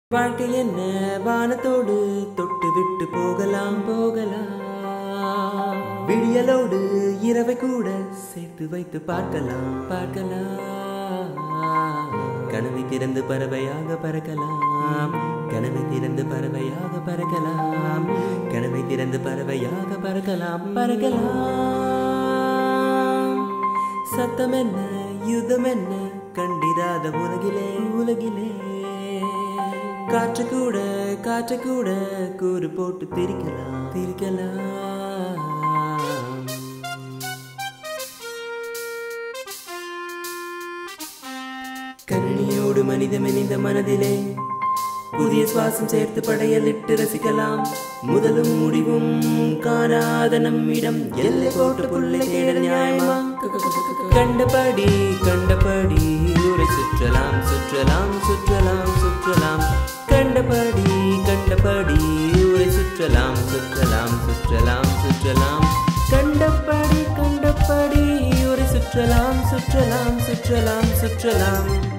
வாழ்க்கை என்ன வானத்தோடு தொட்டு விட்டு போகலாம் போகலாம் விடியலோடு இரவை கூட சேர்த்து வைத்து பார்க்கலாம் பார்க்கலாம் கனவை திறந்து பறவையாக பறக்கலாம் கனவை திறந்து பறவையாக பறக்கலாம் கனவை திறந்து பறவையாக பறக்கலாம் பறக்கலாம் சத்தம் என்ன யுத்தம் என்ன கண்டிராத உலகிலே உலகிலே காற்று கூட காற்று கூட கூறு போட்டு திரிக்கலாம் திரிக்கலாம் கணினியோடு மனிதம் இணைந்த மனதிலே புதிய சுவாசம் சேர்த்து படையலிட்டு ரசிக்கலாம் முதலும் முடிவும் காணாத நம்மிடம் எல்லை போட்டு புள்ளை தேட நியாயமா கண்டபடி கண்டபடி ஊரை சுற்றலாம் சுற்றலாம் சுற்றலாம் சுற்றலாம் கண்டபடி கண்டபடி ஊரை சுற்றலாம் சுற்றலாம் சுற்றலாம் சுற்றலாம் கண்டபடி கண்டபடி ஊரை சுற்றலாம் சுற்றலாம் சுற்றலாம் சுற்றலாம்